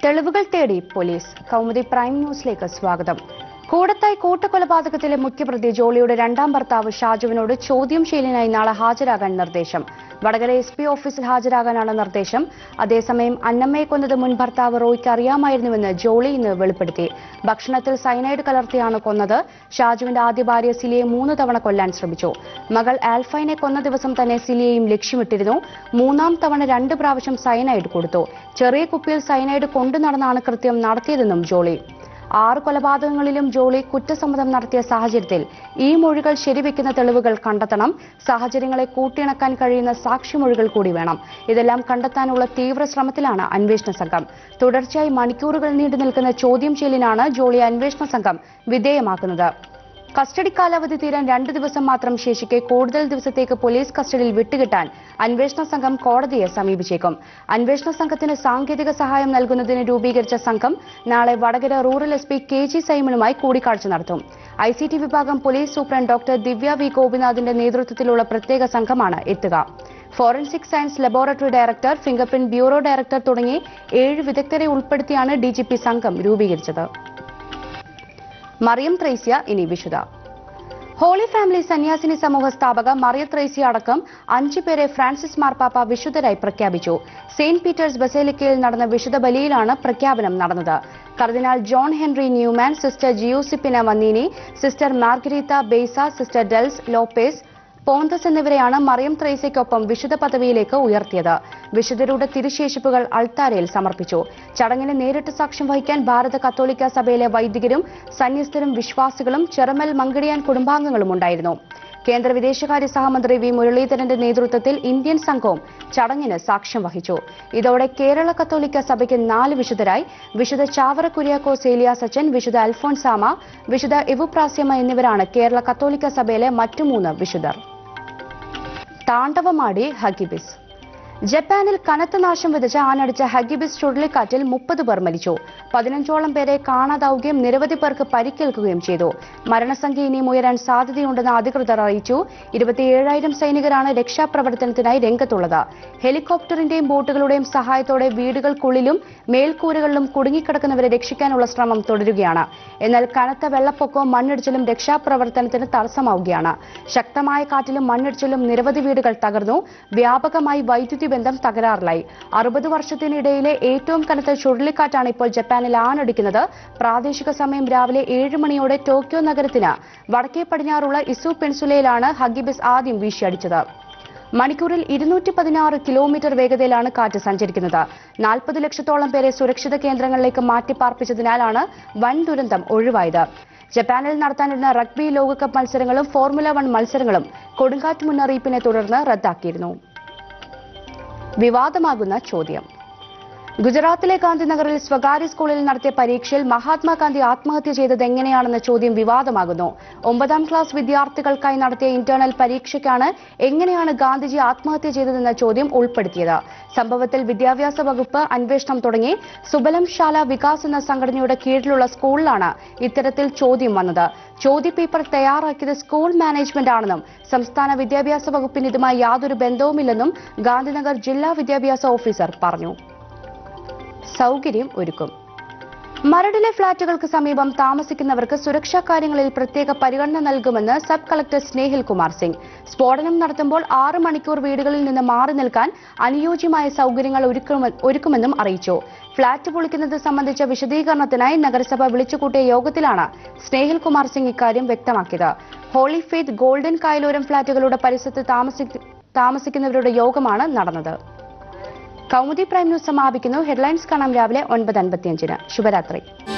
തെളിവുകൾ തേടി police Kaumudi prime ന്യൂസിലേക്ക് സ്വാഗതം കൂടത്തായി കൂട്ടക്കൊലപാതകത്തിലെ മുഖ്യപ്രതി ജോളിയുടെ രണ്ടാം ഭർത്താവ് ഷാജുവിനോട് ചോദ്യം ചെയ്യലിനായി നാളെ ഹാജരാകാൻ നിർദ്ദേശം വടകര എസ് പി ഓഫീസിൽ ഹാജരാകാനാണ് നിർദ്ദേശം അതേസമയം അന്നമ്മയെ കൊന്നത് മുൻ ഭർത്താവ് റോയ്ക്ക് അറിയാമായിരുന്നുവെന്ന് ജോളി ഇന്ന് വെളിപ്പെടുത്തി ഭക്ഷണത്തിൽ സൈനൈഡ് കലർത്തിയാണ് കൊന്നത് ഷാജുവിന്റെ ആദ്യ ഭാര്യ സിലിയെ മൂന്ന് തവണ കൊല്ലാൻ ശ്രമിച്ചു മകൾ ആൽഫൈനെ കൊന്ന ദിവസം തന്നെ സിലിയെയും ലക്ഷ്യമിട്ടിരുന്നു മൂന്നാം തവണ രണ്ട് പ്രാവശ്യം സൈനൈഡ് കൊടുത്തു ചെറിയ കുപ്പിയിൽ സൈനൈഡ് കൊണ്ടു നടന്നാണ് കൃത്യം നടത്തിയതെന്നും ജോളി ആറ് കൊലപാതകങ്ങളിലും ജോളി കുറ്റസമ്മതം നടത്തിയ സാഹചര്യത്തിൽ ഈ മൊഴികൾ ശരിവെക്കുന്ന തെളിവുകൾ കണ്ടെത്തണം സാഹചര്യങ്ങളെ കൂട്ടിയിണക്കാൻ കഴിയുന്ന സാക്ഷിമൊഴികൾ കൂടി വേണം ഇതെല്ലാം കണ്ടെത്താനുള്ള തീവ്ര ശ്രമത്തിലാണ് അന്വേഷണ സംഘം തുടർച്ചയായി മണിക്കൂറുകൾ നീണ്ടു നിൽക്കുന്ന ചോദ്യം ചെയ്യലിനാണ് ജോളി അന്വേഷണ സംഘം വിധേയമാക്കുന്നത് കസ്റ്റഡി കാലാവധി തീരാൻ രണ്ട് ദിവസം മാത്രം ശേഷിക്കെ കൂടുതൽ ദിവസത്തേക്ക് പോലീസ് കസ്റ്റഡിയിൽ വിട്ടുകിട്ടാൻ അന്വേഷണ സംഘം കോടതിയെ സമീപിച്ചേക്കും അന്വേഷണ സംഘത്തിന് സാങ്കേതിക സഹായം നൽകുന്നതിന് രൂപീകരിച്ച സംഘം നാളെ Vadakara rural S P K G സൈമനുമായി കൂടിക്കാഴ്ച നടത്തും ഐ സി ടി വിഭാഗം police superintendent doctor Divya V ഗോപിനാഥിന്റെ നേതൃത്വത്തിലുള്ള പ്രത്യേക സംഘമാണ് എത്തുക forensic science laboratory director fingerprint bureau director തുടങ്ങി ഏഴ് വിദഗ്ധരെ ഉൾപ്പെടുത്തിയാണ് ഡിജിപി സംഘം രൂപീകരിച്ചത് മറിയം ത്രേസ്യ ഇനി വിശുദ്ധ ഹോളി ഫാമിലി സന്യാസിനി സമൂഹ സ്ഥാപക മറിയ ത്രേസ്യ അടക്കം അഞ്ചു പേരെ ഫ്രാൻസിസ് മാർപ്പാപ്പ വിശുദ്ധരായി പ്രഖ്യാപിച്ചു സെയിന്റ് പീറ്റേഴ്സ് ബസേലിക്കയിൽ നടന്ന വിശുദ്ധ ബലിയിലാണ് പ്രഖ്യാപനം നടന്നത് കർദിനാൾ John Henry Newman sister Giuseppina Vannini sister Marguerite Bays sister Dulce Lopes Pontes എന്നിവരെയാണ് മറിയം ത്രേസ്യയ്ക്കൊപ്പം വിശുദ്ധ പദവിയിലേക്ക് ഉയർത്തിയത് വിശുദ്ധരുടെ തിരുശേഷിപ്പുകൾ അൾത്താരയിൽ സമർപ്പിച്ചു ചടങ്ങിന് നേരിട്ട് സാക്ഷ്യം വഹിക്കാൻ ഭാരത കത്തോലിക്ക സഭയിലെ വൈദികരും സന്യസ്തരും വിശ്വാസികളും ചെറമൽ മങ്കിടിയാൻ കുടുംബാംഗങ്ങളും ഉണ്ടായിരുന്നു കേന്ദ്ര വിദേശകാര്യ സഹമന്ത്രി വി മുരളീധരന്റെ നേതൃത്വത്തിൽ ഇന്ത്യൻ സംഘവും ചടങ്ങിന് സാക്ഷ്യം വഹിച്ചു ഇതോടെ കേരള കത്തോലിക്ക സഭയ്ക്ക് നാല് വിശുദ്ധരായി വിശുദ്ധ ചാവറ കുര്യാക്കോസ് ഏലിയ സച്ചൻ വിശുദ്ധ അൽഫോൺസാമ വിശുദ്ധ എവുപ്രാസ്യമ എന്നിവരാണ് കേരള കത്തോലിക്ക സഭയിലെ മറ്റു മൂന്ന് വിശുദ്ധർ താണ്ഡവമാടി ഹഗിബിസ് ജപ്പാനിൽ കനത്ത നാശം വിതച്ച ആനടിച്ച ഹഗിബിസ് ചുഴലിക്കാറ്റിൽ മുപ്പത് പേർ മരിച്ചു പതിനഞ്ചോളം പേരെ കാണാതാവുകയും നിരവധി പേർക്ക് പരിക്കേൽക്കുകയും ചെയ്തു മരണസംഖ്യ ഇനിയും ഉയരാൻ സാധ്യതയുണ്ടെന്ന് അധികൃതർ അറിയിച്ചു ഇരുപത്തിയേഴായിരം സൈനികരാണ് രക്ഷാപ്രവർത്തനത്തിനായി രംഗത്തുള്ളത് ഹെലികോപ്റ്ററിന്റെയും ബോട്ടുകളുടെയും സഹായത്തോടെ വീടുകൾക്കുള്ളിലും മേൽക്കൂരകളിലും കുടുങ്ങിക്കിടക്കുന്നവരെ രക്ഷിക്കാനുള്ള ശ്രമം തുടരുകയാണ് എന്നാൽ കനത്ത വെള്ളപ്പൊക്കവും മണ്ണിടിച്ചിലും രക്ഷാപ്രവർത്തനത്തിന് തടസ്സമാവുകയാണ് ശക്തമായ കാറ്റിലും മണ്ണിടിച്ചിലും നിരവധി വീടുകൾ തകർന്നു വ്യാപകമായി വൈദ്യുതി ബന്ധം തകരാറിലായി അറുപത് വർഷത്തിനിടയിലെ ഏറ്റവും കനത്ത ചുഴലിക്കാറ്റാണ് ഇപ്പോൾ ജപ്പാനിൽ ആണടിക്കുന്നത് പ്രാദേശിക സമയം രാവിലെ ഏഴ് മണിയോടെ ടോക്കിയോ നഗരത്തിന് വടക്കേ പടിഞ്ഞാറുള്ള ഇസു പെൻസുലയിലാണ് ഹഗിബിസ് ആദ്യം വീശിയടിച്ചത് മണിക്കൂറിൽ ഇരുന്നൂറ്റി പതിനാറ് കിലോമീറ്റർ വേഗതയിലാണ് കാറ്റ് സഞ്ചരിക്കുന്നത് നാൽപ്പത് ലക്ഷത്തോളം പേരെ സുരക്ഷിത കേന്ദ്രങ്ങളിലേക്ക് മാറ്റിപ്പാർപ്പിച്ചതിനാലാണ് വൻ ദുരന്തം ഒഴിവായത് ജപ്പാനിൽ നടത്താനിരുന്ന റഗ്ബി ലോകകപ്പ് മത്സരങ്ങളും ഫോർമുല വൺ മത്സരങ്ങളും കൊടുങ്കാറ്റ് മുന്നറിയിപ്പിനെ തുടർന്ന് റദ്ദാക്കിയിരുന്നു വിവാദമാകുന്ന ചോദ്യം ഗുജറാത്തിലെ ഗാന്ധിനഗറിൽ സ്വകാര്യ സ്കൂളിൽ നടത്തിയ പരീക്ഷയിൽ മഹാത്മാഗാന്ധി ആത്മഹത്യ ചെയ്തത് എങ്ങനെയാണെന്ന ചോദ്യം വിവാദമാകുന്നു ഒമ്പതാം ക്ലാസ് വിദ്യാർത്ഥികൾക്കായി നടത്തിയ ഇന്റേണൽ പരീക്ഷയ്ക്കാണ് എങ്ങനെയാണ് ഗാന്ധിജി ആത്മഹത്യ ചെയ്തതെന്ന ചോദ്യം ഉൾപ്പെടുത്തിയത് സംഭവത്തിൽ വിദ്യാഭ്യാസ വകുപ്പ് അന്വേഷണം തുടങ്ങി സുബലം ശാല വികാസ് എന്ന സംഘടനയുടെ കീഴിലുള്ള സ്കൂളിലാണ് ഇത്തരത്തിൽ ചോദ്യം വന്നത് ചോദ്യപേപ്പർ തയ്യാറാക്കിയത് സ്കൂൾ മാനേജ്മെന്റ് ആണെന്നും സംസ്ഥാന വിദ്യാഭ്യാസ വകുപ്പിന് ഇതുമായി യാതൊരു ബന്ധവുമില്ലെന്നും ഗാന്ധിനഗർ ജില്ലാ വിദ്യാഭ്യാസ ഓഫീസർ പറഞ്ഞു സൗകര്യം ഒരുക്കും മരടിലെ ഫ്ളാറ്റുകൾക്ക് സമീപം താമസിക്കുന്നവർക്ക് സുരക്ഷാ കാര്യങ്ങളിൽ പ്രത്യേക പരിഗണന നൽകുമെന്ന് സബ് കളക്ടർ സ്നേഹിൽ കുമാർ സിംഗ് സ്ഫോടനം നടത്തുമ്പോൾ ആറ് മണിക്കൂർ വീടുകളിൽ നിന്ന് മാറി നിൽക്കാൻ അനുയോജ്യമായ സൗകര്യങ്ങൾ ഒരുക്കുമെ- ഒരുക്കുമെന്നും അറിയിച്ചു ഫ്ളാറ്റ് പൊളിക്കുന്നത് സംബന്ധിച്ച വിശദീകരണത്തിനായി നഗരസഭ വിളിച്ചുകൂട്ടിയ യോഗത്തിലാണ് സ്നേഹിൽ കുമാർ സിംഗ് ഇക്കാര്യം വ്യക്തമാക്കിയത് ഹോളി ഫെയ്ത്ത് ഗോൾഡൻ കായലോരം ഫ്ളാറ്റുകളുടെ പരിസരത്ത് താമസി- താമസിക്കുന്നവരുടെ യോഗമാണ് നടന്നത് കൗമുദി പ്രൈം ന്യൂസ് സമാപിക്കുന്നു ഹെഡ്ലൈൻസ് കാണാം രാവിലെ ഒൻപത് അൻപത്തിയഞ്ചിന് ശുഭരാത്രി